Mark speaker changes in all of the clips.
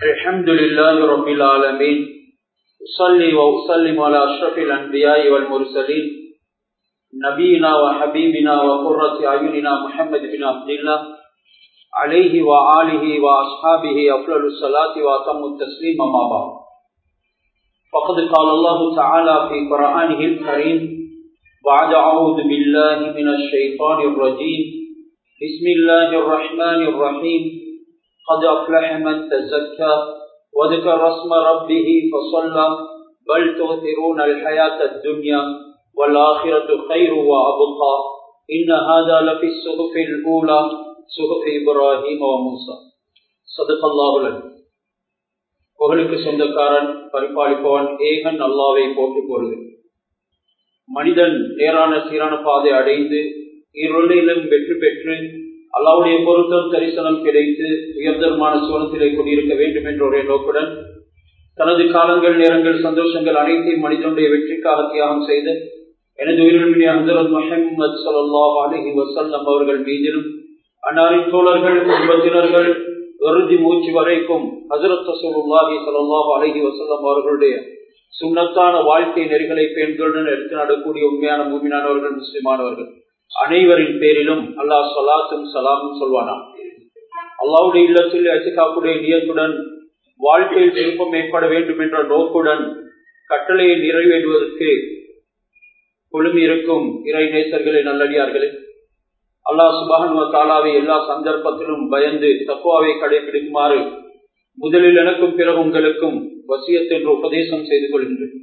Speaker 1: الحمد لله رب العالمين أصلي وأسلم على أشرف الأنبياء والمرسلين نبينا وحبيبنا وقرة أعيننا محمد بن عبد الله عليه وآله وأصحابه أفضل الصلاة وأتم التسليم أما بعد فقد قال الله تعالى في قرآنه الكريم بعد أعوذ بالله من الشيطان الرجيم بسم الله الرحمن الرحيم قد أفلح من تزكى وذكر اسم ربه فصلى بل تؤثرون الحياة الدنيا والآخرة خير وأبقى إن هذا لفي الصحف الأولى صحف إبراهيم وموسى صدق الله العظيم புகழுக்கு சொந்தக்காரன் பரிபாலிப்பவன் ஏகன் அல்லாவை போட்டுக் கொள்வது மனிதன் நேரான சீரான பாதை அடைந்து இருளிலும் வெற்றி பெற்று அல்லாவுடைய பொருத்தம் தரிசனம் கிடைத்து உயர்தரமான சோனத்திலே குடியிருக்க வேண்டும் என்ற ஒரே நோக்குடன் தனது காலங்கள் நேரங்கள் சந்தோஷங்கள் அனைத்தையும் மனிதனுடைய வெற்றிக்காக தியாகம் செய்து எனது உயிரிழமினி ஹசரத் முஹம்மது சல்லாஹ் அலஹி வசல்லம் அவர்கள் மீதிலும் அன்னாரின் தோழர்கள் குடும்பத்தினர்கள் இறுதி மூச்சு வரைக்கும் ஹசரத் சசூலுல்லாஹி சல்லாஹ் அலஹி வசல்லம் அவர்களுடைய சுண்ணத்தான வாழ்க்கை நெறிகளை பெண்களுடன் எடுத்து நடக்கூடிய உண்மையான மூமினானவர்கள் முஸ்லிமானவர்கள் அனைவரின் பேரிலும் அல்லாஹ் சலாத்தும் சலாமும் சொல்வானா அல்லாவுடைய இல்லத்தில் அச்சுக்காப்புடைய நியத்துடன் வாழ்க்கையில் திருப்பம் ஏற்பட வேண்டும் என்ற நோக்குடன் கட்டளையை நிறைவேற்றுவதற்கு குழுமி இருக்கும் இறை நேசர்களே நல்லடியார்களே அல்லாஹ் சுபான் தாலாவை எல்லா சந்தர்ப்பத்திலும் பயந்து தக்குவாவை கடைபிடிக்குமாறு முதலில் எனக்கும் பிறகு உங்களுக்கும் வசியத்தென்று உபதேசம் செய்து கொள்கின்றேன்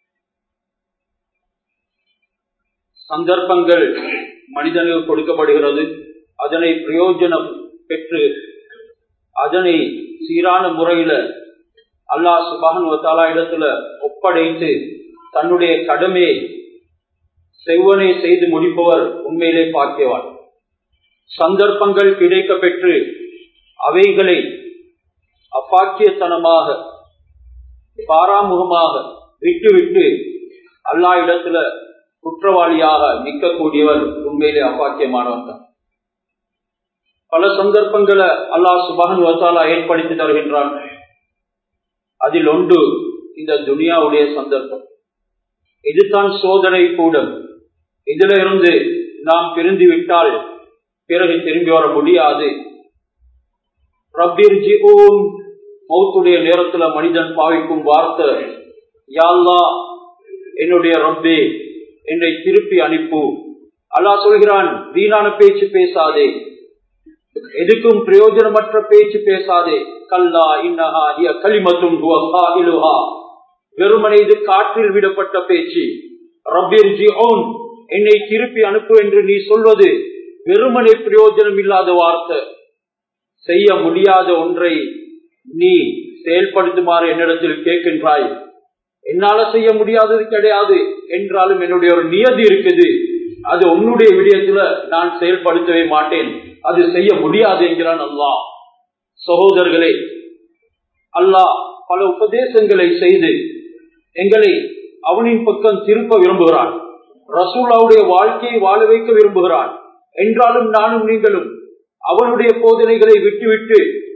Speaker 1: சந்தர்ப்பங்கள் மனிதனுக்கு கொடுக்கப்படுகிறது அதனை பிரயோஜனம் பெற்று அதனை சீரான முறையில அல்லாஹ் சுபான் தாலா இடத்துல ஒப்படைத்து தன்னுடைய கடமையை செவ்வனை செய்து முடிப்பவர் உண்மையிலே பாக்கியவான் சந்தர்ப்பங்கள் கிடைக்க பெற்று அவைகளை அப்பாக்கியத்தனமாக பாராமுகமாக விட்டுவிட்டு அல்லா இடத்துல குற்றவாளியாக நிற்கக்கூடியவர் உண்மையிலே அப்பாக்கியமானவர் தான் பல சந்தர்ப்பங்களை அல்லாஹ் சுபான் வசாலா ஏற்படுத்தி தருகின்றான் அதில் ஒன்று இந்த துனியாவுடைய சந்தர்ப்பம் இதுதான் சோதனை கூடம் இதுல இருந்து நாம் பிரிந்து விட்டால் பிறகு திரும்பி வர முடியாது மௌத்துடைய நேரத்துல மனிதன் பாவிக்கும் வார்த்தை யாழ்லா என்னுடைய ரப்பே என்னை திருப்பி அனுப்பு அல்லா சொல்கிறான் வீணான பேச்சு பேசாதே எதுக்கும் பிரயோஜனமற்ற பேச்சு பேசாதே கல்லா இன்னஹா களிமத்தும் வெறுமனை இது காற்றில் விடப்பட்ட பேச்சு ரப்பீர் ஜி ஓன் என்னை திருப்பி அனுப்பு என்று நீ சொல்வது வெறுமனை பிரயோஜனம் இல்லாத வார்த்தை செய்ய முடியாத ஒன்றை நீ செயல்படுத்துமாறு என்னிடத்தில் கேட்கின்றாய் என்னால செய்ய முடியாதது கிடையாது என்றாலும் என்னுடைய ஒரு நியதி இருக்குது அது உன்னுடைய விடயத்துல நான் செயல்படுத்தவே மாட்டேன் அது செய்ய முடியாது என்கிறான் அல்லா சகோதரர்களே அல்லாஹ் பல உபதேசங்களை செய்து எங்களை அவனின் பக்கம் திருப்ப விரும்புகிறான் ரசூலாவுடைய வாழ்க்கையை வாழ வைக்க விரும்புகிறான் என்றாலும் நானும் நீங்களும் அவனுடைய போதனைகளை விட்டுவிட்டு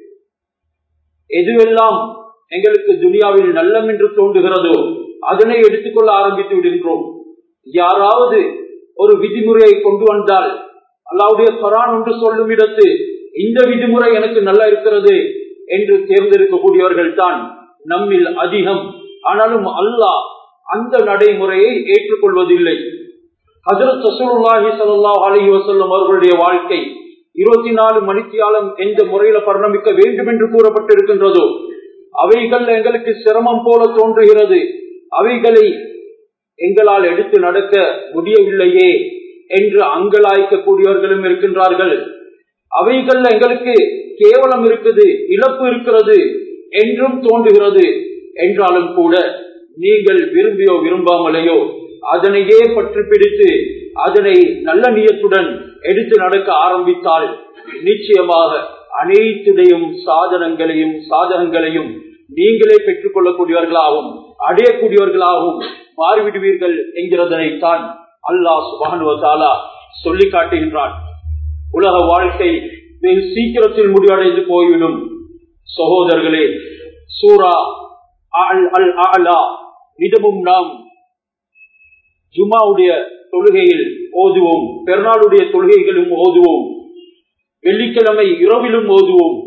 Speaker 1: எதுவெல்லாம் எங்களுக்கு துனியாவில் நல்லம் என்று தோன்றுகிறதோ அதனை எடுத்துக்கொள்ள ஆரம்பித்து விடுகின்றோம் யாராவது ஒரு விதிமுறையை கொண்டு வந்தால் அல்லாவுடைய பரான் ஒன்று சொல்லும் இடத்து இந்த விதிமுறை எனக்கு நல்லா இருக்கிறது என்று தேர்ந்தெடுக்கக்கூடியவர்கள் தான் நம்மில் அதிகம் ஆனாலும் அல்லாஹ் அந்த நடைமுறையை ஏற்றுக்கொள்வதில்லை ஹசரத் சசூல்லாஹி சல்லா அலி வசல்லம் அவர்களுடைய வாழ்க்கை இருபத்தி நாலு மணித்தியாலம் எந்த முறையில பரிணமிக்க வேண்டும் என்று கூறப்பட்டிருக்கின்றதோ அவைகள் எங்களுக்கு சிரமம் போல தோன்றுகிறது அவைகளை எங்களால் எடுத்து நடக்க முடியவில்லையே என்று அங்கலாய்க்கக்கூடியவர்களும் இருக்கின்றார்கள் அவைகள் எங்களுக்கு கேவலம் இருக்குது இழப்பு இருக்கிறது என்றும் தோன்றுகிறது என்றாலும் கூட நீங்கள் விரும்பியோ விரும்பாமலேயோ அதனையே பற்றி பிடித்து அதனை நல்ல நியத்துடன் எடுத்து நடக்க ஆரம்பித்தால் நிச்சயமாக அனைத்துடையும் சாதனங்களையும் சாதகங்களையும் நீங்களே பெற்றுக் கொள்ளக்கூடியவர்களாகவும் அடையக்கூடியவர்களாகவும் மாறிவிடுவீர்கள் என்கிறதனைத்தான் அல்லாஹ் சுபானுவத்தாலா சொல்லி காட்டுகின்றான் உலக வாழ்க்கை வெகு சீக்கிரத்தில் முடிவடைந்து போய்விடும் சகோதரர்களே சூரா அல் அல் அலா இதமும் நாம் ஜுமாவுடைய தொழுகையில் ஓதுவோம் பெருநாளுடைய தொழுகைகளும் ஓதுவோம் வெள்ளிக்கிழமை இரவிலும் ஓதுவோம்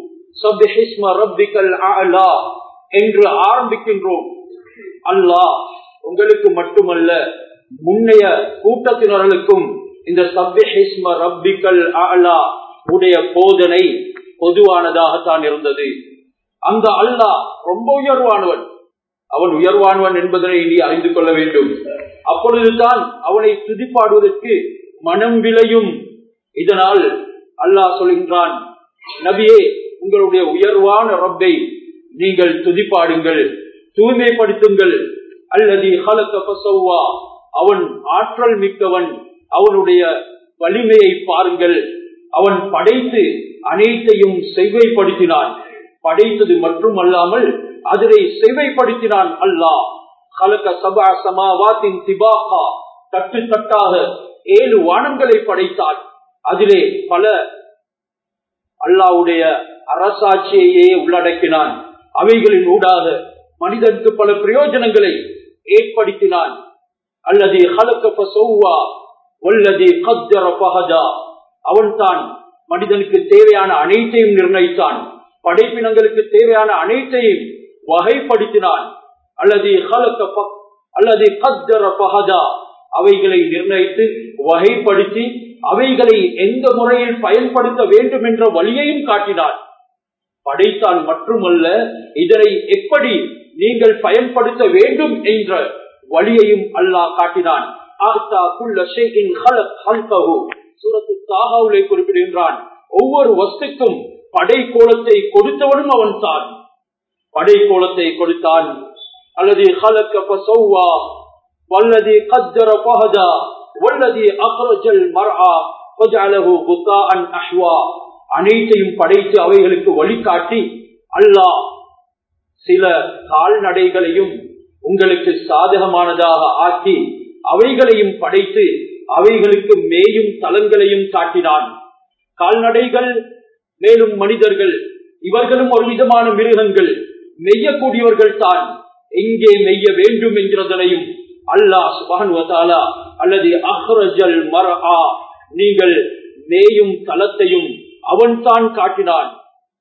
Speaker 1: என்று ஆரம்பிக்கின்றோம் அல்லாஹ் உங்களுக்கு மட்டுமல்ல முன்னைய கூட்டத்தினர்களுக்கும் இந்த சப்ஹிஸ்ம ரப்பிக்கல் அலா உடைய போதனை பொதுவானதாகத்தான் இருந்தது அந்த அல்லாஹ் ரொம்ப உயர்வானவன் அவன் உயர்வானவன் என்பதனை நீ அறிந்து கொள்ள வேண்டும் அப்பொழுதுதான் அவனை துதிப்பாடுவதற்கு மனம் விளையும் இதனால் அல்லாஹ் சொல்கின்றான் நபியே உங்களுடைய உயர்வான ரப்பை நீங்கள் துதிப்பாடுங்கள் தூய்மைப்படுத்துங்கள் அல்லது ஹலக்கவா அவன் ஆற்றல் மிக்கவன் அவனுடைய வலிமையை பாருங்கள் அவன் படைத்து அனைத்தையும் செவ்வைப்படுத்தினான் படைத்தது மட்டுமல்லாமல் அதனை செவ்வைப்படுத்தினான் அல்லாஹ் கலக்க சபா சமாவாத்தின் திபாகா தட்டு தட்டாக ஏழு வானங்களை படைத்தான் அதிலே பல அல்லாவுடைய அரசாட்சியையே உள்ளடக்கினான் அவைகளின் ஊடாக மனிதனுக்கு பல பிரயோஜனங்களை ஏற்படுத்தினான் அல்லது அவன் தான் மனிதனுக்கு தேவையான அனைத்தையும் நிர்ணயித்தான் படைப்பினங்களுக்கு தேவையான அனைத்தையும் வகைப்படுத்தினான் அல்லது அல்லது கத்தர பகதா அவைகளை நிர்ணயித்து வகைப்படுத்தி அவைகளை எந்த முறையில் பயன்படுத்த வேண்டும் என்ற வழியையும் காட்டினான் படைத்தான் மட்டுமல்ல இதனை எப்படி நீங்கள் பயன்படுத்த வேண்டும் என்ற வழியையும் அல்லாஹ் காட்டினான் குறிப்பிடுகின்றான் ஒவ்வொரு வஸ்துக்கும் படை கோலத்தை கொடுத்தவனும் அவன் தான் படை கோலத்தை கொடுத்தான் அல்லது வல்லதி கத்தர பகதா வல்லதி அக்ரஜல் மர்ஆ வஜஅலஹு குத்தான் அஹ்வா அனைத்தையும் படைத்து அவைகளுக்கு வழிகாட்டி அல்லாஹ் சில கால்நடைகளையும் உங்களுக்கு சாதகமானதாக ஆக்கி அவைகளையும் படைத்து அவைகளுக்கு மேயும் தலங்களையும் காட்டினான் கால்நடைகள் மேலும் மனிதர்கள் இவர்களும் ஒரு விதமான மிருகங்கள் மெய்யக்கூடியவர்கள் தான் எங்கே மெய்ய வேண்டும் என்கிறதனையும் அல்லாஹ் சுபான் வதாலா அல்லது அஹ்ரஜல் மரஹா நீங்கள் மேயும் தலத்தையும் அவன் தான் காட்டினான்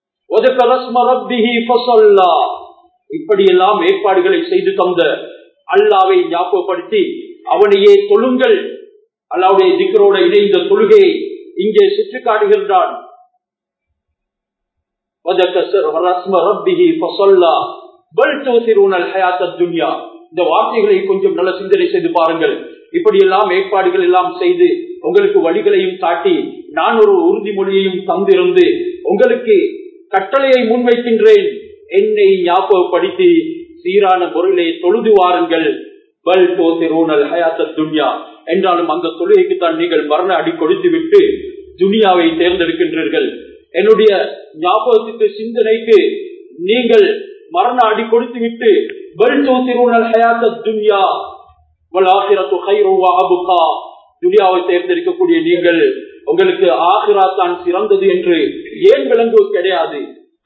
Speaker 1: இப்படியெல்லாம் ஏற்பாடுகளை செய்து தந்த அல்லாவை ஞாபகப்படுத்தி அவனையே தொழுங்கள் அல்லாவுடைய திக்கரோட இணைந்த தொழுகையை இங்கே சுற்றி காட்டுகின்றான் இந்த வார்த்தைகளை கொஞ்சம் நல்ல சிந்தனை செய்து பாருங்கள் இப்படி எல்லாம் ஏற்பாடுகள் எல்லாம் செய்து உங்களுக்கு வழிகளையும் காட்டி நான் ஒரு உறுதிமொழியையும் தந்திருந்து உங்களுக்கு கட்டளையை முன்வைக்கின்றேன் என்னை ஞாபகப்படுத்தி சீரான முறையிலே தொழுது வாருங்கள் பல் தோசிரோனல் ஹயாத்த துன்யா என்றாலும் அந்த தொழுகைக்கு தான் நீங்கள் மரண அடி கொடுத்து விட்டு துனியாவை தேர்ந்தெடுக்கின்றீர்கள் என்னுடைய ஞாபகத்துக்கு சிந்தனைக்கு நீங்கள் மரண அடி கொடுத்து விட்டு பல் தோசிரோனல் ஹயாத்த துன்யா துனியாவை தேர்ந்தெடுக்கக்கூடிய நீங்கள் உங்களுக்கு ஆகிரா தான் சிறந்தது என்று ஏன் விளங்குவது கிடையாது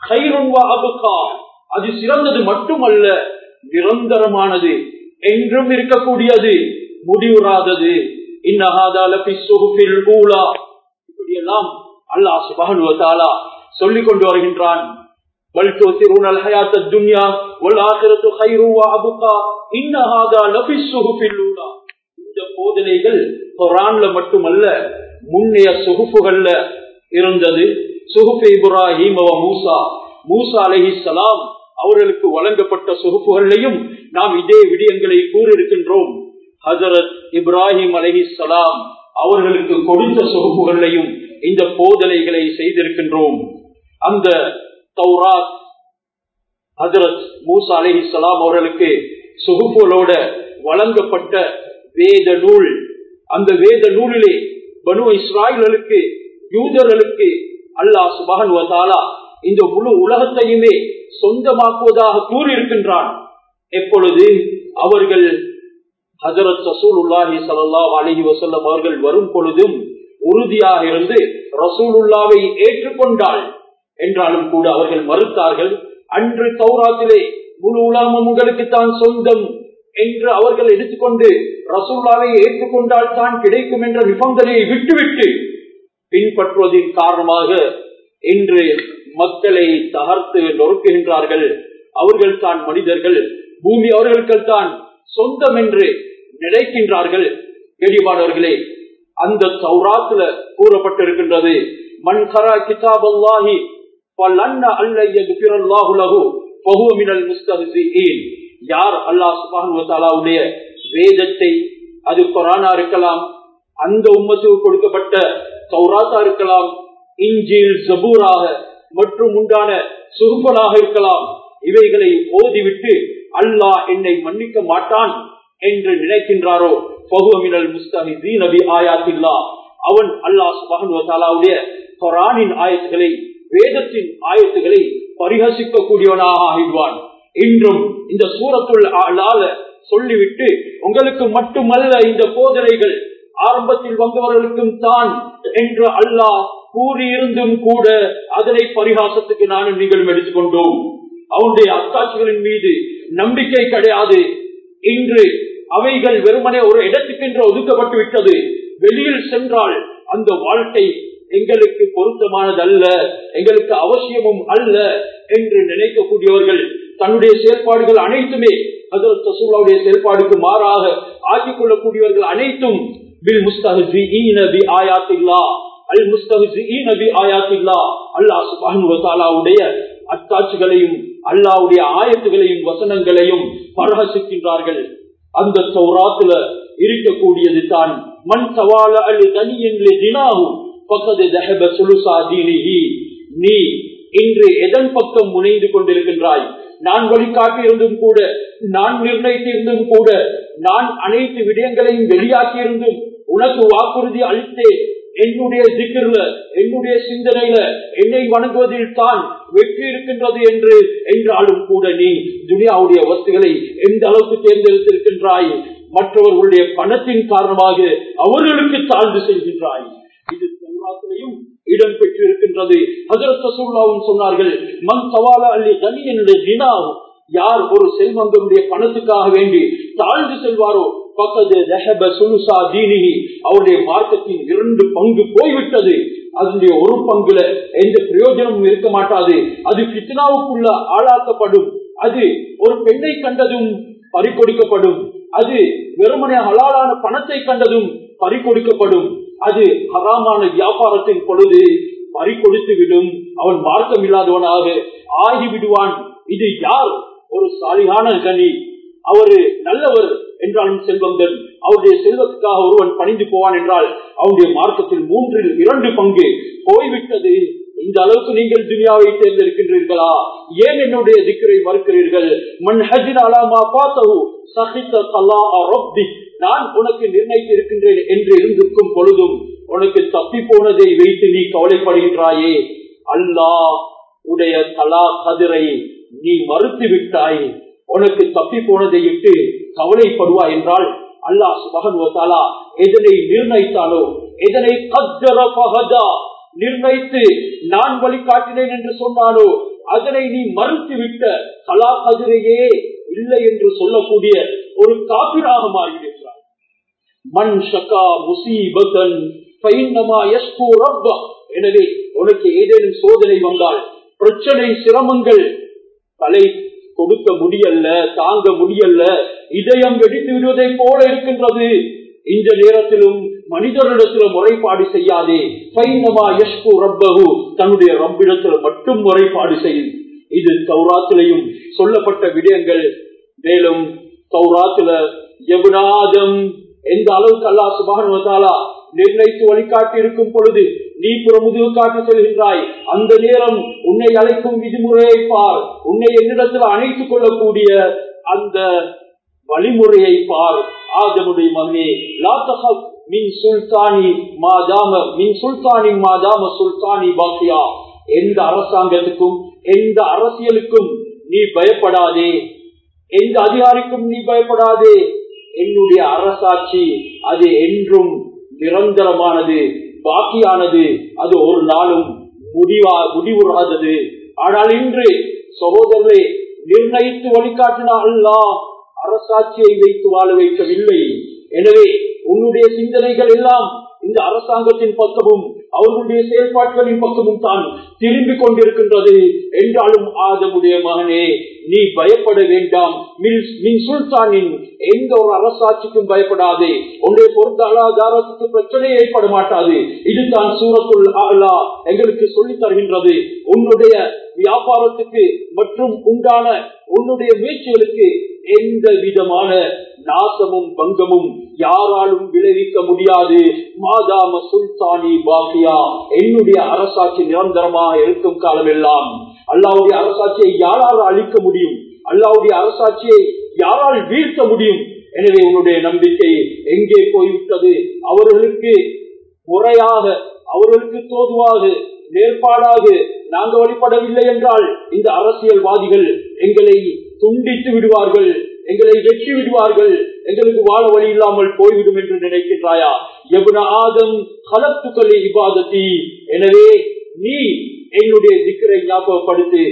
Speaker 1: அது சிறந்தது மட்டுமல்ல நிரந்தரமானது என்றும் இருக்கக்கூடியது முடிவுறாதது இப்படியெல்லாம் அல்லாஹ் சுபானுவத்தாலா சொல்லிக் கொண்டு வருகின்றான் بل تؤثرون الحياة الدنيا والآخرة خير وأبقى إن هذا لفي الصحف الأولى இந்த போதனைகள் குரான்ல மட்டுமல்ல முன்னைய சுகுப்புகள்ல இருந்தது சுகுப்பு இப்ராஹிம் அவ மூசா மூசா அலஹி சலாம் அவர்களுக்கு வழங்கப்பட்ட சுகுப்புகளையும் நாம் இதே விடயங்களை கூறியிருக்கின்றோம் ஹசரத் இப்ராஹிம் அலஹி சலாம் அவர்களுக்கு கொடுத்த சுகுப்புகளையும் இந்த போதனைகளை செய்திருக்கின்றோம் அந்த தௌராத் ஹசரத் மூசா அலஹி சலாம் அவர்களுக்கு சுகுப்புகளோட வழங்கப்பட்ட வேத நூல் அந்த வேத நூலிலே பனு இஸ்ராயல்களுக்கு யூதர்களுக்கு அல்லாஹ் சுபகன் வதாலா இந்த முழு உலகத்தையுமே சொந்தமாக்குவதாக கூறியிருக்கின்றான் எப்பொழுது அவர்கள் ஹசரத் ரசூல் உல்லாஹி சல்லா அலஹி வசல்லம் அவர்கள் வரும் பொழுதும் உறுதியாக இருந்து ரசூலுல்லாவை ஏற்றுக்கொண்டாள் என்றாலும் கூட அவர்கள் மறுத்தார்கள் அன்று தௌராத்திலே முழு உலகமும் உங்களுக்கு தான் சொந்தம் என்று அவர்கள் எடுத்துக்கொண்டு ரசூல்லாவை ஏற்றுக்கொண்டால் தான் கிடைக்கும் என்ற நிபந்தனையை விட்டுவிட்டு பின்பற்றுவதன் காரணமாக இன்று மக்களை தகர்த்து நொறுக்குகின்றார்கள் அவர்கள் தான் மனிதர்கள் பூமி அவர்களுக்கு தான் சொந்தம் என்று நினைக்கின்றார்கள் கெடிவானவர்களே அந்த சௌராத்துல கூறப்பட்டிருக்கின்றது மன்கரா கிதாப் அல்லாஹி யார் அல்லாஹ் சுபானுடைய வேதத்தை அது கொரானா இருக்கலாம் அந்த உம்மத்துக்கு கொடுக்கப்பட்ட சௌராத்தா இருக்கலாம் இஞ்சில் ஜபூராக மற்றும் உண்டான சுகுப்பலாக இருக்கலாம் இவைகளை ஓதிவிட்டு அல்லாஹ் என்னை மன்னிக்க மாட்டான் என்று நினைக்கின்றாரோ பகுவமினல் முஸ்தஹி நபி ஆயாத்தில்லா அவன் அல்லாஹ் சுபானுடைய கொரானின் ஆயத்துகளை வேதத்தின் ஆயத்துகளை பரிகசிக்க கூடியவனாக ஆகிடுவான் இன்றும் இந்த சூரத்துள் ஆளால சொல்லிவிட்டு உங்களுக்கு மட்டுமல்ல இந்த போதனைகள் ஆரம்பத்தில் வந்தவர்களுக்கும் தான் என்று அல்லாஹ் கூறியிருந்தும் கூட அதனை பரிகாசத்துக்கு நானும் நீங்களும் எடுத்துக்கொண்டோம் அவனுடைய அத்தாட்சிகளின் மீது நம்பிக்கை கிடையாது இன்று அவைகள் வெறுமனே ஒரு இடத்துக்கு என்று ஒதுக்கப்பட்டு விட்டது வெளியில் சென்றால் அந்த வாழ்க்கை எங்களுக்கு பொருத்தமானது அல்ல எங்களுக்கு அவசியமும் அல்ல என்று நினைக்கக்கூடியவர்கள் தன்னுடைய செயல்பாடுகள் அனைத்துமே அதற்கு சசூலாவுடைய செயல்பாடுக்கு மாறாக ஆக்கிக் கொள்ளக்கூடியவர்கள் அனைத்தும் பில் முஸ்தகி ஆயாத்தில்லா அல் முஸ்தகி ஆயாத்தில்லா அல்லாஹ் சுபானுடைய அத்தாட்சிகளையும் அல்லாவுடைய ஆயத்துகளையும் வசனங்களையும் பரகசிக்கின்றார்கள் அந்த சௌராத்துல இருக்கக்கூடியது தான் மண் சவால அல் தனியின் தினாகும் பக்கத்து தஹப சுலுசா தீனிஹி நீ இன்று எதன் பக்கம் முனைந்து கொண்டிருக்கின்றாய் நான் வழிகாட்டி இருந்தும் கூட நான் நிர்ணயித்திருந்தும் கூட நான் அனைத்து விடயங்களையும் வெளியாக்கி இருந்தும் உனக்கு வாக்குறுதி அளித்தேன் என்னுடைய திக்கிர்ல என்னுடைய சிந்தனையில என்னை வணங்குவதில் தான் வெற்றி இருக்கின்றது என்று என்றாலும் கூட நீ துனியாவுடைய வஸ்துகளை எந்த அளவுக்கு தேர்ந்தெடுத்திருக்கின்றாய் மற்றவர்களுடைய பணத்தின் காரணமாக அவர்களுக்கு தாழ்ந்து செல்கின்றாய் இது சௌராத்திலையும் இடம் பெற்றிருக்கின்றது ஹசரத் சொன்னார்கள் மண் சவால அள்ளி தனி என்னுடைய தினாகும் யார் ஒரு செல்வந்தனுடைய பணத்துக்காக வேண்டி தாழ்ந்து செல்வாரோ அவருடைய மார்க்கத்தின் இரண்டு பங்கு போய்விட்டது அதனுடைய ஒரு பங்குல எந்த பிரயோஜனமும் இருக்க மாட்டாது அது பித்னாவுக்குள்ள ஆளாக்கப்படும் அது ஒரு பெண்ணை கண்டதும் பறிக்கொடுக்கப்படும் அது வெறுமனே ஹலாலான பணத்தை கண்டதும் பறிக்கொடுக்கப்படும் அது ஹராமான வியாபாரத்தின் பொழுது பறிக்கொடுத்து விடும் அவன் மார்க்கம் இல்லாதவனாக ஆகி விடுவான் இது யார் ஒரு சாலிகான கனி அவரு நல்லவர் என்றாலும் செல்வந்தன் அவருடைய செல்வத்துக்காக ஒருவன் பணிந்து போவான் என்றால் அவருடைய மார்க்கத்தில் மூன்றில் இரண்டு பங்கு போய்விட்டது இந்த அளவுக்கு நீங்கள் துனியாவை தேர்ந்தெடுக்கின்றீர்களா ஏன் என்னுடைய திக்கரை மறுக்கிறீர்கள் மண் ஹஜின் அலாமா பார்த்தவு சகித்த தலா ரொப்தி நான் உனக்கு நிர்ணயித்து இருக்கின்றேன் என்று இருந்திருக்கும் பொழுதும் உனக்கு தப்பி போனதை வைத்து நீ கவலைப்படுகின்றாயே அல்லாஹ் உடைய தலா கதிரை நீ மறுத்து விட்டாய் உனக்கு தப்பி போனதை இட்டு கவலைப்படுவா என்றால் அல்லாஹ் சுபகன்வத்தாலா எதனை நிர்ணயித்தாலோ எதனை கத்தர பகதா நிர்ணயித்து நான் வழிகாட்டினேன் என்று சொன்னாலோ அதனை நீ மறுத்து விட்ட கலா கதிரையே இல்லை என்று சொல்லக்கூடிய ஒரு காப்பிராக மாறிவிடுகிறார் மண் ஷகா முசீபத்தன் எனவே உனக்கு ஏதேனும் சோதனை வந்தால் பிரச்சனை சிரமங்கள் தலை கொடுக்க முடியல தாங்க முடியல இதயம் வெடித்து விடுவதை போல இருக்கின்றது இந்த நேரத்திலும் மனிதரிடத்துல முறைப்பாடு செய்யாதே பைனமா யஷ்கு ரப்பகு தன்னுடைய ரப்பிடத்துல மட்டும் முறைப்பாடு செய்யும் இது சௌராத்திலையும் சொல்லப்பட்ட விடயங்கள் மேலும் சௌராத்துல எவனாதம் எந்த அளவுக்கு அல்லா சுபானுவத்தாலா நிர்ணயித்து வழிகாட்டி இருக்கும் பொழுது நீ புறமுதுகு காட்டி செல்கின்றாய் அந்த நேரம் உன்னை அழைக்கும் விதிமுறையை பார் உன்னை என்னிடத்தில் அணைத்துக் கொள்ளக்கூடிய அந்த வழிமுறையை பார் ஆதமுடைய மகனே லாத்தஹப் மின் சுல்தானி மாதாம மின் சுல்தானி மாதாம சுல்தானி பாக்கியா எந்த அரசாங்கத்துக்கும் எந்த அரசியலுக்கும் நீ பயப்படாதே எந்த அதிகாரிக்கும் நீ பயப்படாதே என்னுடைய அரசாட்சி அது என்றும் நிரந்தரமானது பாக்கியானது அது ஒரு நாளும் முடிவா முடிவுறாதது ஆனால் இன்று சகோதரர்களே நிர்ணயித்து வழிகாட்டினா அல்லாஹ் அரசாட்சியை வைத்து வாழ வைக்கவில்லை எனவே உன்னுடைய சிந்தனைகள் எல்லாம் இந்த அரசாங்கத்தின் பக்கமும் அவர்களுடைய செயல்பாடுகளின் பக்கமும் தான் திரும்பிக் கொண்டிருக்கின்றது என்றாலும் ஆதமுடைய மகனே நீ பயப்பட வேண்டாம் மின் சுல்தானின் எந்த ஒரு அரசாட்சிக்கும் பயப்படாதே உன்னுடைய பொருளாதாரத்துக்கு பிரச்சனை ஏற்பட மாட்டாது இதுதான் சூரத்துள் ஆலா எங்களுக்கு சொல்லித் தருகின்றது உன்னுடைய வியாபாரத்துக்கு மற்றும் உண்டான உன்னுடைய முயற்சிகளுக்கு எந்த விதமான நாசமும் பங்கமும் யாராலும் விளைவிக்க முடியாது மாதாம சுல்தானி பாக்கியா என்னுடைய அரசாட்சி நிரந்தரமாக இருக்கும் காலமெல்லாம் அல்லாவுடைய அரசாட்சியை யாரால் அழிக்க முடியும் அல்லாவுடைய அரசாட்சியை யாரால் வீழ்த்த முடியும் எனவே உன்னுடைய நம்பிக்கை எங்கே போய்விட்டது அவர்களுக்கு முறையாக அவர்களுக்கு தோதுவாக நேர்பாடாக நாங்கள் வழிபடவில்லை என்றால் இந்த அரசியல்வாதிகள் எங்களை துண்டித்து விடுவார்கள் எங்களை வெற்றி விடுவார்கள் எங்களுக்கு வாழ வழி இல்லாமல் போய்விடும் என்று நினைக்கின்றாயா எவ்வளவு ஆதம் கலத்துக்களை இபாதத்தி எனவே நீ என்னுடைய திக்கரை ஞாபகப்படுத்து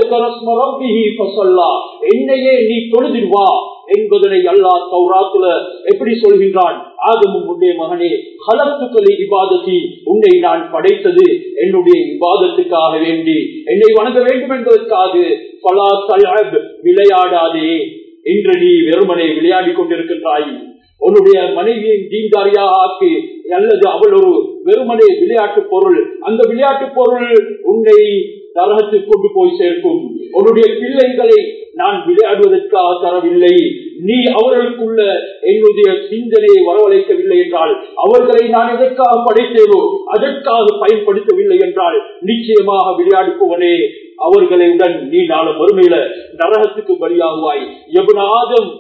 Speaker 1: என்னையே நீ தொழுதிடுவா என்பதனை அல்லா தௌராத்துல எப்படி சொல்கின்றான் ஆகமும் உன்னுடைய மகனே கலத்துக்களை இபாதத்தி உன்னை நான் படைத்தது என்னுடைய இபாதத்துக்காக வேண்டி என்னை வணங்க வேண்டும் என்பதற்காக பலா தலப் விளையாடாதே இன்று நீ வெறுமனை விளையாடி கொண்டிருக்கின்றாய் உன்னுடைய மனைவியை தீன்தாரியாக ஆக்கி அல்லது அவள் ஒரு வெறுமனை விளையாட்டு பொருள் அந்த விளையாட்டு பொருள் உன்னை நரகத்துக்கு கொண்டு போய் சேர்க்கும் உன்னுடைய பிள்ளைகளை நான் விளையாடுவதற்காக தரவில்லை நீ அவர்களுக்குள்ள என்னுடைய சிந்தனையை வரவழைக்கவில்லை என்றால் அவர்களை நான் எதற்காக படைத்தேனோ அதற்காக பயன்படுத்தவில்லை என்றால் நிச்சயமாக விளையாடுப்பவனே அவர்களுடன் நீ நாளை வறுமையில நரகத்துக்கு பலியாகுவாய் எவனாதும்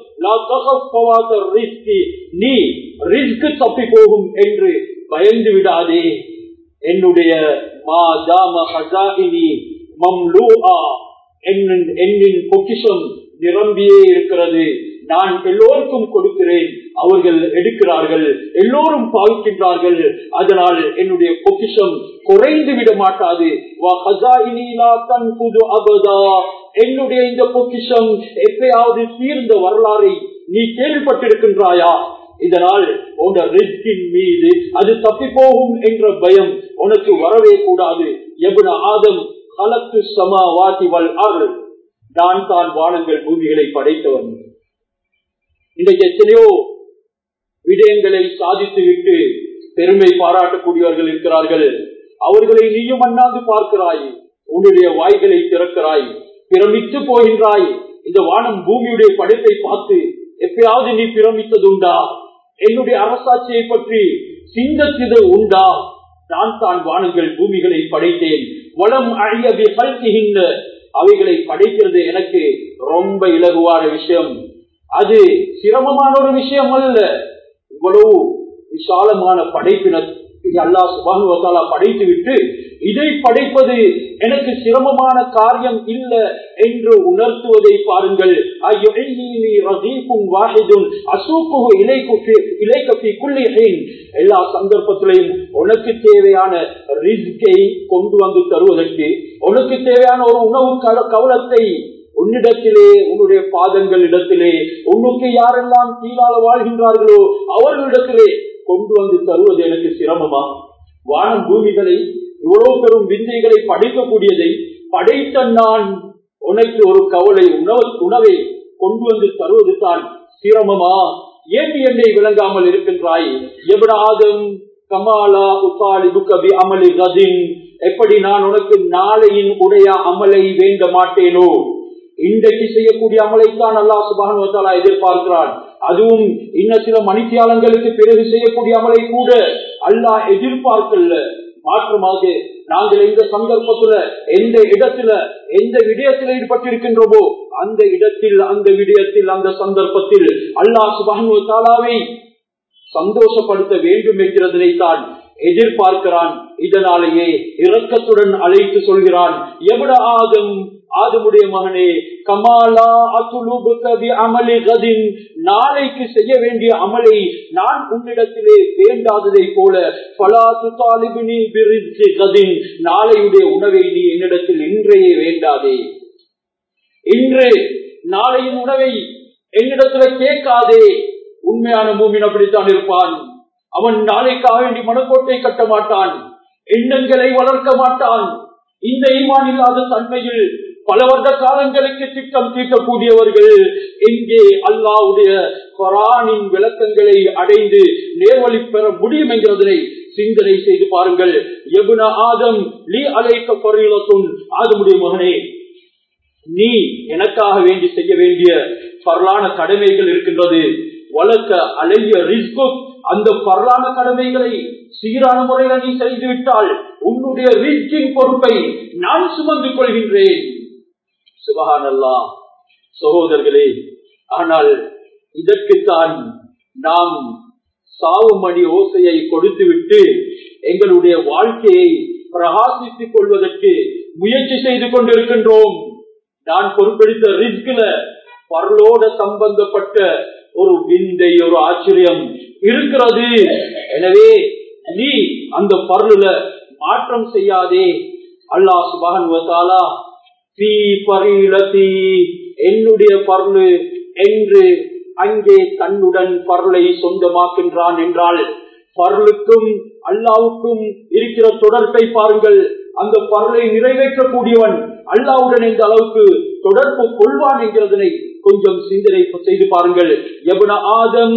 Speaker 1: நீ ரிஸ்க் தப்பி போகும் என்று பயந்து விடாதே என்னுடைய மா ஜாம ஹசாயினி மம்லூஆ என்னின் பொக்கிஷம் நிரம்பியே இருக்கிறது நான் எல்லோருக்கும் கொடுக்கிறேன் அவர்கள் எடுக்கிறார்கள் எல்லோரும் பாவிக்கின்றார்கள் அதனால் என்னுடைய பொக்கிஷம் குறைந்து விட மாட்டாது என்னுடைய இந்த பொக்கிஷம் எப்பயாவது தீர்ந்த வரலாறை நீ கேள்விப்பட்டிருக்கின்றாயா இதனால் உங்க ரிஸ்கின் மீது அது தப்பி போகும் என்ற பயம் உனக்கு வரவே கூடாது எவ்வளவு ஆதம் கலத்து சமா வாட்டிவல் அருள் நான் தான் வானங்கள் பூமிகளை படைத்தவன் இன்றைக்கு எத்தனையோ விடயங்களை சாதித்து விட்டு பெருமை பாராட்டக்கூடியவர்கள் இருக்கிறார்கள் அவர்களை நீயும் அண்ணாந்து பார்க்கிறாய் உன்னுடைய வாய்களை திறக்கிறாய் பிரமித்து போகின்றாய் இந்த வானம் பூமியுடைய படைப்பை பார்த்து எப்பயாவது நீ பிரமித்தது உண்டா என்னுடைய அரசாட்சியை பற்றி சிந்தத்தது உண்டா நான் தான் வானங்கள் பூமிகளை படைத்தேன் வளம் அழியவை பல்கின்ற அவைகளை படைக்கிறது எனக்கு ரொம்ப இலகுவான விஷயம் அது சிரமமான ஒரு விஷயம் அல்ல இவ்வளவு விசாலமான படைப்பின அல்லா சுபானுவத்தாலா படைத்து விட்டு இதை படைப்பது எனக்கு சிரமமான காரியம் இல்ல என்று உணர்த்துவதை பாருங்கள் எல்லா சந்தர்ப்பத்திலையும் உனக்கு தேவையான ரிஸ்கை கொண்டு வந்து தருவதற்கு உனக்கு தேவையான ஒரு உணவு கவலத்தை உன்னிடத்திலே உன்னுடைய பாதங்கள் இடத்திலே உன்னுக்கு யாரெல்லாம் கீழால வாழ்கின்றார்களோ அவர்களிடத்திலே கொண்டு வந்து தருவது எனக்கு சிரமமா வானம் பூமிகளை இவ்வளவு பெரும் விந்தைகளை படைக்கக்கூடியதை படைத்த நான் உனக்கு ஒரு கவலை உணவு உணவை கொண்டு வந்து தருவது தான் சிரமமா ஏன் என்னை விளங்காமல் இருக்கின்றாய் எவ்வளவு கமாலா உத்தாலிபு கபி அமலி கதின் எப்படி நான் உனக்கு நாளையின் உடைய அமலை வேண்ட மாட்டேனோ இன்றைக்கு செய்யக்கூடிய அமலைத்தான் அல்லா சுபானுவத்தாலா எதிர்பார்க்கிறான் அதுவும் இன்னும் சில மணித்தியாலங்களுக்கு பிறகு செய்யக்கூடிய அமலை கூட அல்லாஹ் எதிர்பார்க்கல மாற்றமாக நாங்கள் எந்த சந்தர்ப்பத்துல எந்த இடத்துல எந்த விடயத்தில் ஈடுபட்டிருக்கின்றோமோ அந்த இடத்தில் அந்த விடயத்தில் அந்த சந்தர்ப்பத்தில் அல்லாஹ் சுபானுவத்தாலாவை சந்தோஷப்படுத்த வேண்டும் என்கிறதனை தான் எதிர்பார்க்கிறான் இதனாலேயே இரக்கத்துடன் அழைத்து சொல்கிறான் எவ்வளவு ஆதம் ஆதமுடைய மகனே கமாலா அத்துலுபுகவி அமலி கதின் நாளைக்கு செய்ய வேண்டிய அமலை நான் உன்னிடத்திலே வேண்டாததை போல பலாத்து தாலிபினி கதின் நாளையுடைய உணவை நீ என்னிடத்தில் இன்றையே வேண்டாதே இன்று நாளையின் உணவை என்னிடத்துல கேட்காதே உண்மையான மூமின் அப்படித்தான் இருப்பான் அவன் நாளைக்காக வேண்டி மனக்கோட்டை கட்ட மாட்டான் எண்ணங்களை வளர்க்க மாட்டான் இந்த ஈமான் இல்லாத தன்மையில் பல வருட காலங்களுக்கு திட்டம் தீட்டக்கூடியவர்கள் எங்கே அல்லாவுடைய கொரானின் விளக்கங்களை அடைந்து நேர்வழி பெற முடியும் என்கிறதனை சிந்தனை செய்து பாருங்கள் எபுன ஆதம் லீ அலைக்க பொருளும் ஆதமுடைய மகனே நீ எனக்காக வேண்டி செய்ய வேண்டிய பரலான கடமைகள் இருக்கின்றது வழக்க அலைய ரிஸ்கு அந்த பரலான கடமைகளை சீரான முறையில நீ செய்துவிட்டால் உன்னுடைய ரிஸ்கின் பொறுப்பை நான் சுமந்து கொள்கின்றேன் சுபகானல்லா சகோதரர்களே ஆனால் இதற்குத்தான் நாம் சாவு மணி ஓசையை கொடுத்துவிட்டு எங்களுடைய வாழ்க்கையை பிரகாசித்துக் கொள்வதற்கு முயற்சி செய்து கொண்டிருக்கின்றோம் நான் பொறுப்பெடுத்த ரிஸ்கில பரலோட சம்பந்தப்பட்ட ஒரு விந்தை ஒரு ஆச்சரியம் இருக்கிறது எனவே நீ அந்த பருளுல மாற்றம் செய்யாதே அல்லாஹ் சுபகன் என்னுடைய பருளு என்று அங்கே தன்னுடன் பருளை சொந்தமாக்கின்றான் என்றால் பருளுக்கும் அல்லாவுக்கும் இருக்கிற தொடர்பை பாருங்கள் அந்த பருளை நிறைவேற்றக்கூடியவன் அல்லாவுடன் எந்த அளவுக்கு தொடர்பு கொள்வான் என்கிறதனை கொஞ்சம் சிந்தனை செய்து பாருங்கள் எவன ஆதம்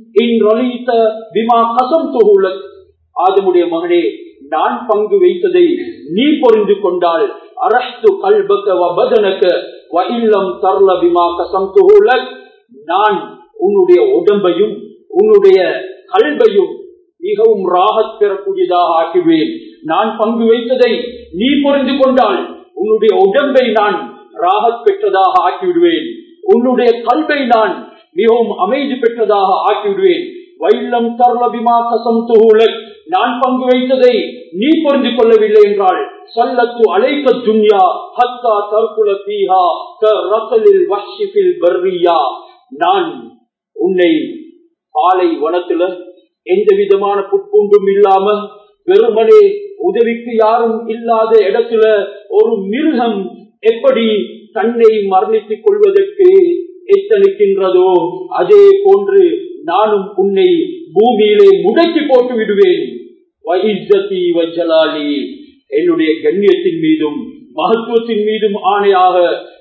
Speaker 1: ஆதமுடைய மகனே நான் பங்கு வைத்ததை நீ பொறிந்து கொண்டால் அரஸ்து கல்பக்க வஇல்லம் தர்ல பிமா கசம் நான் உன்னுடைய உடம்பையும் உன்னுடைய கல்வையும் மிகவும் ராகத் பெறக்கூடியதாக ஆக்குவேன் நான் பங்கு வைத்ததை நீ புரிந்து கொண்டால் உன்னுடைய உடம்பை நான் ராகத் பெற்றதாக ஆக்கிவிடுவேன் உன்னுடைய கல்வை நான் மிகவும் அமைதி பெற்றதாக ஆக்கிவிடுவேன் வைல்லம் தர்லபிமா கசம் துகுலக் நான் பங்கு வைத்ததை நீ புரிந்து கொள்ளவில்லை என்றால் சல்லத்து அழைக்க துன்யா ஹத்தா தற்குல பீஹா ரசலில் வஷிபில் பர்ரியா நான் உன்னை பாலை வனத்துல எந்த விதமான புட்பூண்டும் இல்லாம வெறுமனே உதவிக்கு யாரும் இல்லாத இடத்துல ஒரு மிருகம் எப்படி தன்னை மரணித்துக் கொள்வதற்கு எத்தனிக்கின்றதோ அதே போன்று நானும் உன்னை பூமியிலே முடக்கி போட்டு விடுவேன் என்னுடைய கண்ணியத்தின் மீதும் மகத்துவத்தின் மீதும் ஆணையாக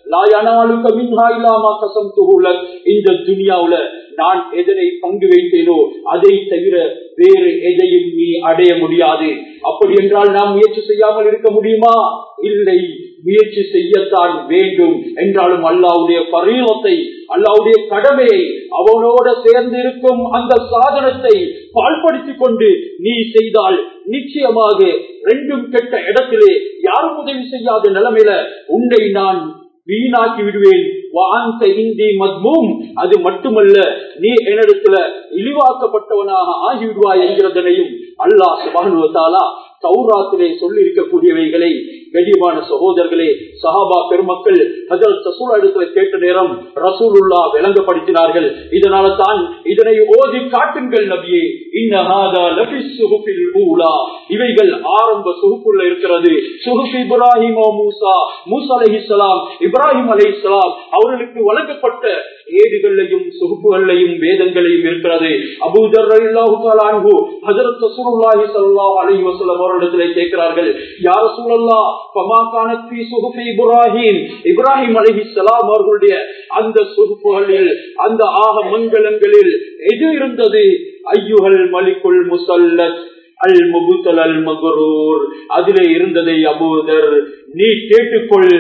Speaker 1: இந்த துணியாவுல நான் எதனை பங்கு வைத்தேனோ அதை தவிர வேறு எதையும் நீ அடைய முடியாது அப்படி என்றால் நாம் முயற்சி செய்யாமல் இருக்க முடியுமா இல்லை முயற்சி செய்யத்தான் வேண்டும் என்றாலும் அல்லாவுடைய பரீலத்தை அல்லாவுடைய கடமையை அவனோட சேர்ந்து இருக்கும் அந்த சாதனத்தை பால்படுத்திக் கொண்டு நீ செய்தால் நிச்சயமாக ரெண்டும் கெட்ட இடத்திலே யாரும் உதவி செய்யாத நிலைமையில உன்னை நான் வீணாக்கி விடுவேன் வாந்த இந்தி மத்மூம் அது மட்டுமல்ல நீ என்னிடத்துல இழிவாக்கப்பட்டவனாக ஆகிவிடுவாய் என்கிறதனையும் அல்லாஹ் சுபானுவத்தாலா சௌராத்திலே சொல்லி இருக்கக்கூடியவைகளை கடியமான சகோதரர்களே சஹாபா பெருமக்கள் ஹஜரத் ரசூலா இடத்துல கேட்ட நேரம் ரசூலுல்லா விளங்கப்படுத்தினார்கள் இதனால தான் இதனை ஓதி காட்டுங்கள் நபியே இன்னஹாதா லபிஸ் சுகுஃபில் ஊலா இவைகள் ஆரம்ப சுகுப்புள்ள இருக்கிறது சுகுஃப் இப்ராஹிம் மூசா மூசா அலைஹிஸ்ஸலாம் இப்ராஹிம் அலைஹிஸ்ஸலாம் அவர்களுக்கு வழங்கப்பட்ட ஏடுகளையும் சுகுப்புகளையும் வேதங்களையும் இருக்கிறது அபூதர் ரலியல்லாஹு தஆலா அன்ஹு ஹஜரத் ரசூலுல்லாஹி ஸல்லல்லாஹு அலைஹி வஸல்லம் அவர்களிடத்திலே கேட்கிறார்கள் யா ரசூலல்லாஹ் ஃபமா கானத் ஃபீ சுஹுஃபி இப்ராஹிம் இப்ராஹிம் அலைஹிஸ்ஸலாம் அவர்களுடைய அந்த சுகுப்புகளில் அந்த ஆக மங்களங்களில் எது இருந்தது ஐயுஹல் மலிக்குல் முசல்லத் அல் முபுத்தல் அல் மகரூர் அதிலே இருந்ததை அபூதர் நீ கேட்டுக்கொள்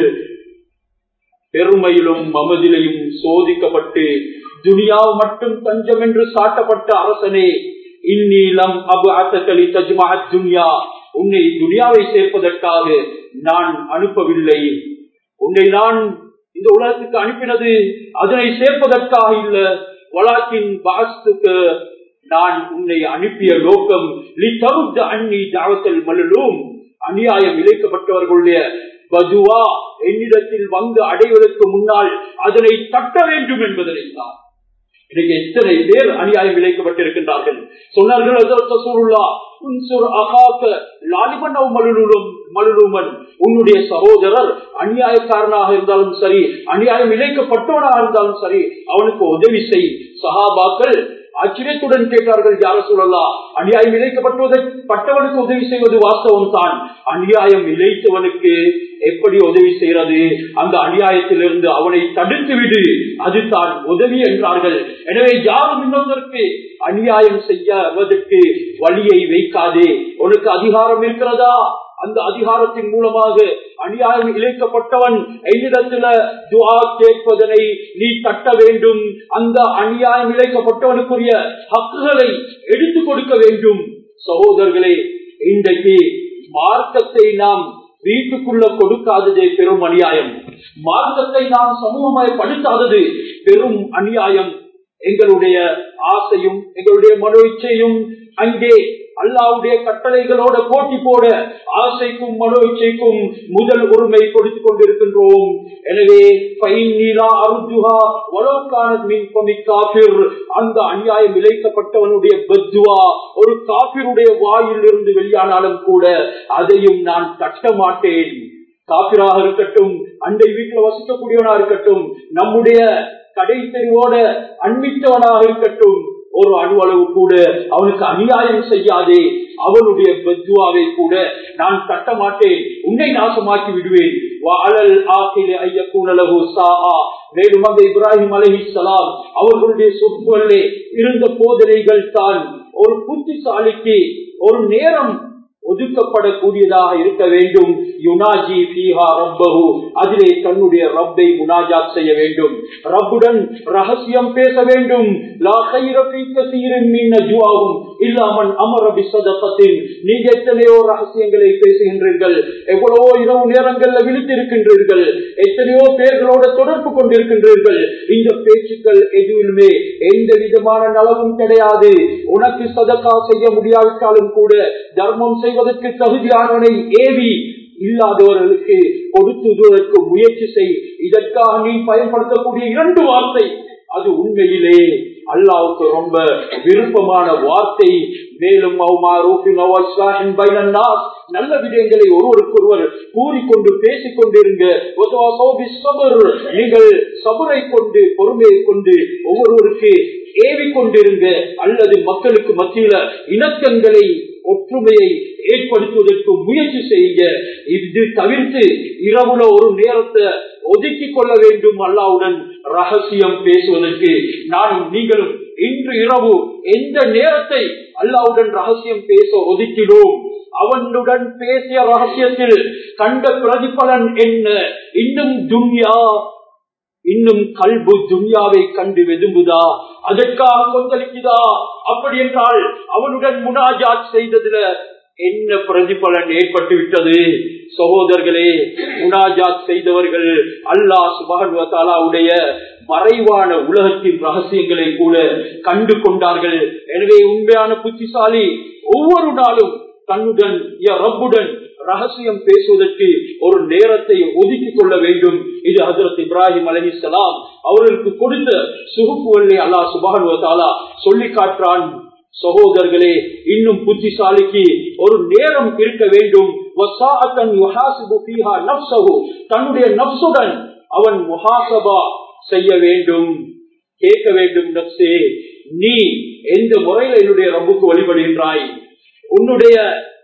Speaker 1: பெருமையிலும் மமதிலையும் சோதிக்கப்பட்டு துனியா மட்டும் தஞ்சம் என்று சாட்டப்பட்ட அரசனே இந்நீளம் அபு அசத்தலி தஜ்மா துன்யா உன்னை துனியாவை சேர்ப்பதற்காக நான் அனுப்பவில்லை உன்னை நான் இந்த உலகத்துக்கு அனுப்பினது அதனை சேர்ப்பதற்காக இல்ல வளாக்கின் பாஸ்துக்கு நான் உன்னை அனுப்பிய நோக்கம் லி தருத்த அன்னி தாவத்தல் மல்லலும் அநியாயம் இழைக்கப்பட்டவர்களுடைய பதுவா என்னிடத்தில் வந்து அடைவதற்கு முன்னால் அதனை தட்ட வேண்டும் என்பதனை தான் இன்னைக்கு எத்தனை பேர் அநியாயம் விளைக்கப்பட்டிருக்கின்றார்கள் சொன்னார்கள் உன்னுடைய சகோதரர் அநியாயக்காரனாக இருந்தாலும் சரி அநியாயம் இழைக்கப்பட்டவனாக இருந்தாலும் சரி அவனுக்கு உதவி செய் சகாபாக்கள் ஆச்சரியத்துடன் கேட்டார்கள் யார சொல்லலாம் அநியாயம் இழைக்கப்பட்டுவதை பட்டவனுக்கு உதவி செய்வது வாஸ்தவம் தான் அநியாயம் இழைத்தவனுக்கு எப்படி உதவி செய்யறது அந்த அநியாயத்திலிருந்து அவனை தடுத்து விடு அதுதான் உதவி என்றார்கள் எனவே யாரும் இன்னொருவருக்கு அநியாயம் செய்யவதற்கு வழியை வைக்காதே உனக்கு அதிகாரம் இருக்கிறதா அந்த அதிகாரத்தின் மூலமாக அநியாயம் இழைக்கப்பட்டவன் என்னிடத்துல துவா கேட்பதனை நீ தட்ட வேண்டும் அந்த அநியாயம் இழைக்கப்பட்டவனுக்குரிய ஹக்குகளை எடுத்துக் கொடுக்க வேண்டும் சகோதரர்களே இன்றைக்கு மார்க்கத்தை நாம் வீட்டுக்குள்ள கொடுக்காததே பெரும் அநியாயம் மார்க்கத்தை நாம் சமூகமயப்படுத்தாதது பெரும் அநியாயம் எங்களுடைய ஆசையும் எங்களுடைய மனோ இச்சையும் அங்கே அல்லாவுடைய கட்டளைகளோட போட்டி போட ஆசைக்கும் மனோ இச்சைக்கும் முதல் உரிமை கொடுத்துக் கொண்டிருக்கின்றோம் எனவே அந்த அநியாயம் இழைக்கப்பட்டவனுடைய பத்துவா ஒரு காபிருடைய வாயில் இருந்து வெளியானாலும் கூட அதையும் நான் தட்ட மாட்டேன் காபிராக இருக்கட்டும் அண்டை வீட்டில் வசிக்கக்கூடியவனா இருக்கட்டும் நம்முடைய கடை தெருவோட அன்பித்தவனாக இருக்கட்டும் ஒரு அணுவளவு கூட அவனுக்கு அநியாயம் செய்யாதே அவனுடைய பத்வாவை கூட நான் தட்ட மாட்டேன் உன்னை நாசமாக்கி விடுவேன் மேலும் அந்த இப்ராஹிம் அலஹிசலாம் அவர்களுடைய சொற்களிலே இருந்த போதனைகள் தான் ஒரு புத்திசாலிக்கு ஒரு நேரம் ஒதுக்கப்படக்கூடியதாக இருக்க வேண்டும் யுனாஜி பீஹா ரப்பஹு அதிலே தன்னுடைய ரப்பை முனாஜாத் செய்ய வேண்டும் ரப்புடன் ரகசியம் பேச வேண்டும் லா கைர ஃபீ கஸீரின் மின் நஜ்வாஹும் இல்லாமன் அமர பிஸதகத்தின் நீங்க எத்தனையோ ரகசியங்களை பேசுகின்றீர்கள் எவ்வளவோ இரவு நேரங்கள்ல விழித்திருக்கின்றீர்கள் எத்தனையோ பேர்களோட தொடர்பு கொண்டிருக்கின்றீர்கள் இந்த பேச்சுக்கள் எதுவுமே எந்த விதமான நலவும் கிடையாது உனக்கு சதக்கா செய்ய முடியாவிட்டாலும் கூட தர்மம் செய்வதற்கு தகுதியானவனை ஏவி இல்லாதவர்களுக்கு கொடுத்துவதற்கு முயற்சி செய் இதற்காக நீ பயன்படுத்தக்கூடிய இரண்டு வார்த்தை அது உண்மையிலே அல்லாவுக்கு ரொம்ப விருப்பமான வார்த்தை மேலும் நல்ல விடயங்களை ஒருவருக்கொருவர் கூறிக்கொண்டு பேசிக் கொண்டிருங்க நீங்கள் சபரை கொண்டு பொறுமையை கொண்டு ஒவ்வொருவருக்கு ஏவிக்கொண்டிருங்க அல்லது மக்களுக்கு மத்தியில இணக்கங்களை ஒற்றுமையை ஏற்படுத்துவதற்கு முயற்சி செய்யுங்க இது தவிர்த்து இரவுல ஒரு நேரத்தை ஒதுக்கி கொள்ள வேண்டும் அல்லாவுடன் ரகசியம் பேசுவதற்கு நானும் நீங்களும் இன்று இரவு எந்த நேரத்தை அல்லாவுடன் ரகசியம் பேச ஒதுக்கினோம் அவனுடன் பேசிய ரகசியத்தில் கண்ட பிரதிபலன் என்ன இன்னும் துன்யா இன்னும் கல்பு துன்யாவை கண்டு வெதும்புதா அதற்காக கொந்தளிக்குதா அப்படி என்றால் அவனுடன் முனாஜாத் செய்ததுல என்ன பிரதிபலன் ஏற்பட்டு விட்டது சகோதரர்களே முனாஜாத் செய்தவர்கள் அல்லாஹ் சுபானுவத்தாலாவுடைய மறைவான உலகத்தின் ரகசியங்களை கூட கண்டு கொண்டார்கள் எனவே உண்மையான புத்திசாலி ஒவ்வொரு நாளும் தன்னுடன் ரப்புடன் ரகசியம் பேசுவதற்கு ஒரு நேரத்தை ஒதுக்கிக் கொள்ள வேண்டும் இது ஹசரத் இப்ராஹிம் அலஹிசலாம் அவர்களுக்கு கொடுத்த சுகுப்புவல்லை அல்லாஹ் சுபானுவத்தாலா சொல்லி காட்டுறான் சகோதரர்களே இன்னும் புத்திசாலிக்கு ஒரு நேரம் இருக்க வேண்டும் தன்னுடைய நப்சுடன் அவன் முஹாசபா செய்ய வேண்டும் கேட்க வேண்டும் நப்சே நீ எந்த முறையில் என்னுடைய ரப்புக்கு வழிபடுகின்றாய் உன்னுடைய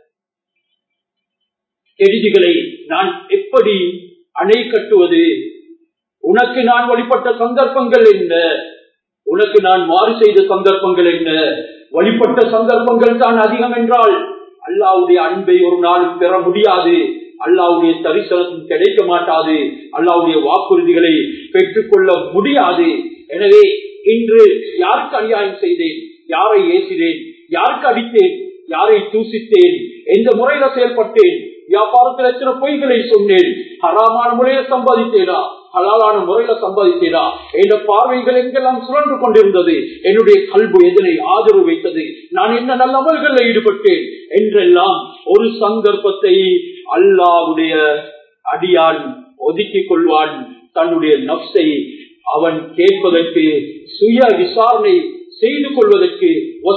Speaker 1: கெடுதிகளை நான் எப்படி அணை கட்டுவது உனக்கு நான் வழிபட்ட சந்தர்ப்பங்கள் என்ன உனக்கு நான் மாறு செய்த சந்தர்ப்பங்கள் என்ன வழிபட்ட சந்தர்ப்பங்கள் தான் அதிகம் என்றால் அல்லாவுடைய அன்பை ஒரு நாளும் பெற முடியாது அல்லாவுடைய தரிசனம் கிடைக்க மாட்டாது அல்லாவுடைய வாக்குறுதிகளை பெற்றுக்கொள்ள முடியாது எனவே இன்று யாருக்கு அநியாயம் செய்தேன் யாரை ஏசினேன் யாருக்கு அடித்தேன் யாரை தூசித்தேன் எந்த முறையில செயல்பட்டேன் வியாபாரத்தில் எத்தனை பொய்களை சொன்னேன் ஹராமான முறையில சம்பாதித்தேனா ஹலாலான முறையில சம்பாதித்தேனா என்ற பார்வைகள் எங்கெல்லாம் சுழன்று கொண்டிருந்தது என்னுடைய கல்பு எதனை ஆதரவு வைத்தது நான் என்ன நல்ல அமல்களில் ஈடுபட்டேன் என்றெல்லாம் ஒரு சந்தர்ப்பத்தை அல்லாவுடைய அடியான் ஒதுக்கிக் கொள்வான் தன்னுடைய நப்சை அவன் கேட்பதற்கு சுய விசாரணை செய்து கொள்வதற்கு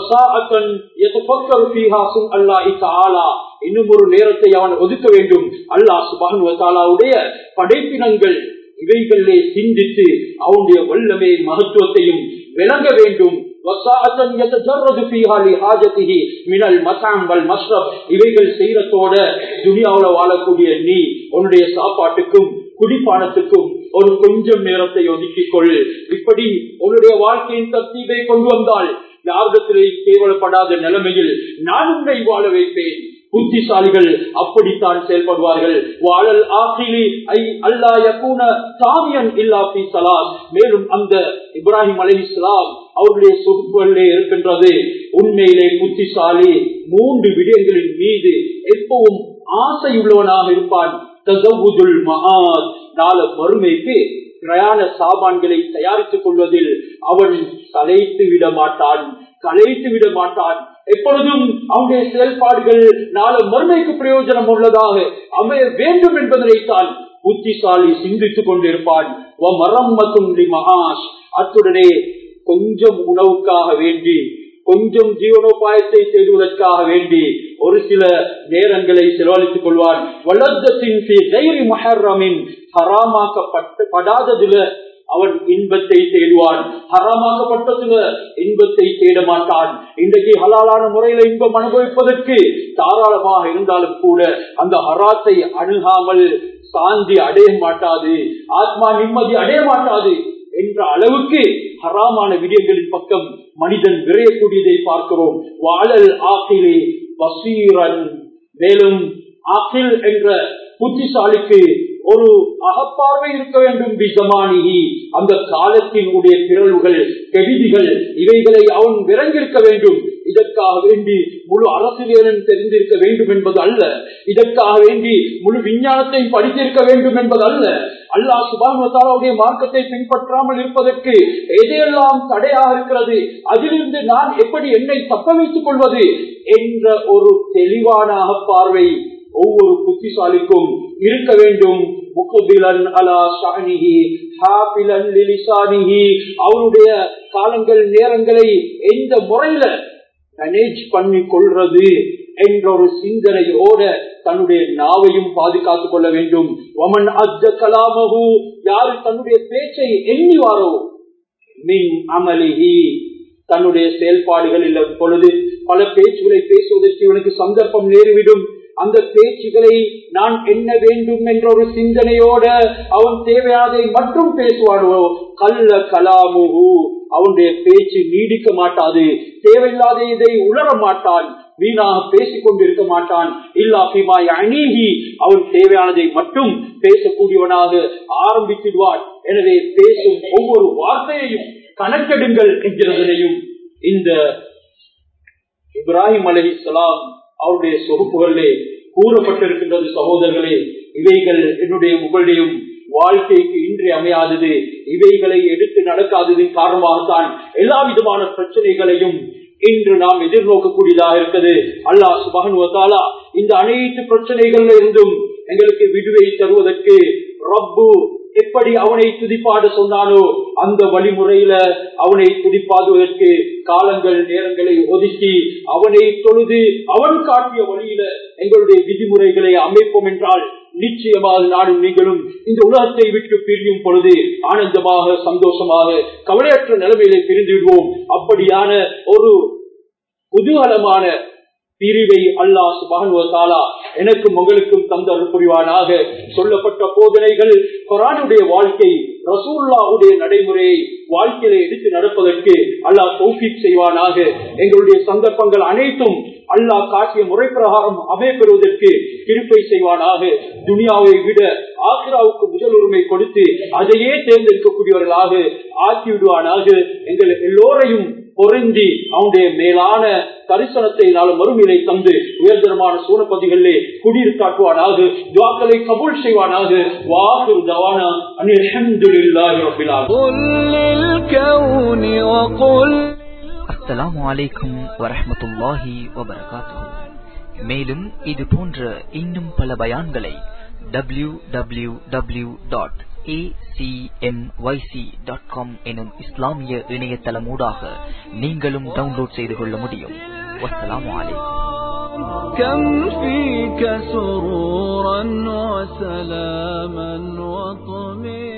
Speaker 1: இன்னும் ஒரு நேரத்தை அவன் ஒதுக்க வேண்டும் அல்லாஹ் சுபானுடைய படைப்பினங்கள் இவைகளிலே சிந்தித்து அவனுடைய வல்லமை மகத்துவத்தையும் விளங்க வேண்டும் இவைகள் செய்யறதோட துனியாவுல வாழக்கூடிய நீ உன்னுடைய சாப்பாட்டுக்கும் குடிப்பானத்துக்கும் ஒரு கொஞ்சம் நேரத்தை ஒதுக்கிக் கொள் இப்படி உன்னுடைய வாழ்க்கையின் தத்தீவை கொண்டு வந்தால் யாரிடத்திலே கேவலப்படாத நிலைமையில் நான் உன்னை வாழ வைப்பேன் புத்திசாலிகள் அப்படித்தான் செயல்படுவார்கள் வாழல் ஆசிலி ஐ அல்லா யக்கூன சாமியன் இல்லா பி சலாத் மேலும் அந்த இப்ராஹிம் அலி இஸ்லாம் அவருடைய சொற்களிலே இருக்கின்றது உண்மையிலே புத்திசாலி மூன்று விடயங்களின் மீது எப்பவும் ஆசை உள்ளவனாக இருப்பான் நாள மறுமைக்கு பிரயாண சாமான்களை தயாரித்துக் கொள்வதில் அவன் கலைத்து விட மாட்டான் கலைத்து விட மாட்டான் எப்பொழுதும் அவனுடைய செயல்பாடுகள் நாள மறுமைக்கு பிரயோஜனம் உள்ளதாக அமைய வேண்டும் என்பதனைத்தான் புத்திசாலி சிந்தித்துக் கொண்டிருப்பான் மகாஷ் அத்துடனே கொஞ்சம் உணவுக்காக வேண்டி கொஞ்சம் ஜீவனோபாயத்தை தேடுவதற்காக வேண்டி ஒரு சில நேரங்களை செலவழித்துக் கொள்வான் வளர்த்தத்தின் மஹர்ரமின் ஹராமாக்கப்படாததுல அவன் இன்பத்தை தேடுவான் ஹராமாக்கப்பட்டதுல இன்பத்தை தேட மாட்டான் இன்றைக்கு ஹலாலான முறையில இன்பம் அனுபவிப்பதற்கு தாராளமாக இருந்தாலும் கூட அந்த ஹராத்தை அணுகாமல் சாந்தி அடைய மாட்டாது ஆத்மா நிம்மதி அடைய மாட்டாது என்ற அளவுக்கு ஹராமான விடயங்களின் பக்கம் மனிதன் விரையக்கூடியதை பார்க்கிறோம் வாழல் ஆக்கிலே பசீரன் மேலும் ஆக்கில் என்ற புத்திசாலிக்கு ஒரு அகப்பார்வை இருக்க வேண்டும் பிசமானிகி அந்த காலத்தினுடைய பிறழ்வுகள் கெவிதிகள் இவைகளை அவன் விளங்கியிருக்க வேண்டும் இதற்காக வேண்டி முழு அரசியலும் தெரிந்திருக்க வேண்டும் என்பது அல்ல இதற்காக வேண்டி முழு விஞ்ஞானத்தை படித்திருக்க வேண்டும் என்பது அல்ல அல்லாஹ் சுபானுடைய மார்க்கத்தை பின்பற்றாமல் இருப்பதற்கு எதையெல்லாம் தடையாக இருக்கிறது அதிலிருந்து நான் எப்படி என்னை தக்க வைத்துக் கொள்வது என்ற ஒரு தெளிவான அகப்பார்வை ஒவ்வொரு புத்திசாலிக்கும் இருக்க வேண்டும் அவருடைய காலங்கள் நேரங்களை எந்த முறையில மேனேஜ் பண்ணி கொள்றது என்ற ஒரு சிந்தனையோட தன்னுடைய நாவையும் பாதுகாத்துக் கொள்ள வேண்டும் ஒமன் அஜ கலாமகு யாரு தன்னுடைய பேச்சை எண்ணிவாரோ மின் அமலிஹி தன்னுடைய செயல்பாடுகளில் பொழுது பல பேச்சுகளை பேசுவதற்கு இவனுக்கு சந்தர்ப்பம் நேரிவிடும் அந்த பேச்சுகளை நான் என்ன வேண்டும் என்ற ஒரு சிந்தனையோட அவன் தேவையானதை மட்டும் பேசுவானோ கல்ல கலாமுகு அவனுடைய பேச்சு நீடிக்க மாட்டாது தேவையில்லாத இதை உணர மாட்டான் வீணாக பேசிக் கொண்டிருக்க மாட்டான் இல்லா பிமாய் அநீகி அவன் தேவையானதை மட்டும் பேசக்கூடியவனாக ஆரம்பித்திடுவான் எனவே பேசும் ஒவ்வொரு வார்த்தையையும் கணக்கெடுங்கள் என்கிறதனையும் இந்த இப்ராஹிம் அலி சலாம் அவருடைய சொகுப்புகளிலே கூறப்பட்டிருக்கின்றது சகோதரர்களே இவைகள் என்னுடைய உங்களுடையும் வாழ்க்கைக்கு இன்றி அமையாதது இவைகளை எடுத்து நடக்காததின் காரணமாகத்தான் எல்லா விதமான பிரச்சனைகளையும் இன்று நாம் எதிர்நோக்கக்கூடியதாக இருக்குது அல்லாஹ் சுபகனுவத்தாலா இந்த அனைத்து பிரச்சனைகள்ல இருந்தும் எங்களுக்கு விடுவை தருவதற்கு ரப்பு எப்படி அவனை துதிப்பாட சொன்னானோ அந்த வழிமுறையில அவனை துதிப்பாடுவதற்கு காலங்கள் நேரங்களை ஒதுக்கி அவனை தொழுது அவன் காட்டிய வழியில எங்களுடைய விதிமுறைகளை அமைப்போம் என்றால் நிச்சயமாக நானும் நீங்களும் இந்த உலகத்தை விட்டு பிரியும் பொழுது ஆனந்தமாக சந்தோஷமாக கவலையற்ற நிலைமையிலே பிரிந்து விடுவோம் அப்படியான ஒரு குதூகலமான பிரிவை அல்லாஹ் சுபானுவத்தாலா எனக்கும் உங்களுக்கும் தந்த புரிவானாக சொல்லப்பட்ட போதனைகள் குரானுடைய வாழ்க்கை ரசூல்லாவுடைய நடைமுறையை வாழ்க்கையில எடுத்து நடப்பதற்கு அல்லாஹ் தௌஃபீக் செய்வானாக எங்களுடைய சந்தர்ப்பங்கள் அனைத்தும் அல்லாஹ் காட்டிய முறை பிரகாரம் அமைப்பெறுவதற்கு திருப்பை செய்வானாக துனியாவை விட ஆக்ராவுக்கு முதல் உரிமை கொடுத்து அதையே தேர்ந்தெடுக்கக்கூடியவர்களாக ஆக்கிவிடுவானாக எங்கள் எல்லோரையும் பொருந்தி அவனுடைய மேலான தரிசனத்தை நாளும் மறுமையை தந்து உயர்தரமான சூனப்பதிகளிலே குடியிரு காட்டுவானாக துவாக்களை கபூல் செய்வானாக வாகு தவானா
Speaker 2: அஸ்ஸலாமு அலைக்கும் வரஹமத்துல்லாஹி வபரகாத்துஹு மேலும் இது போன்ற இன்னும் பல பயான்களை W W W dot dot com எனும் இஸ்லாமிய இணையதளமூடாக நீங்களும் டவுன்லோட் செய்து கொள்ள முடியும் வஸ்ஸலாமு அலைக்கும்
Speaker 3: كم فيك سرورا وسلاما وطمئنا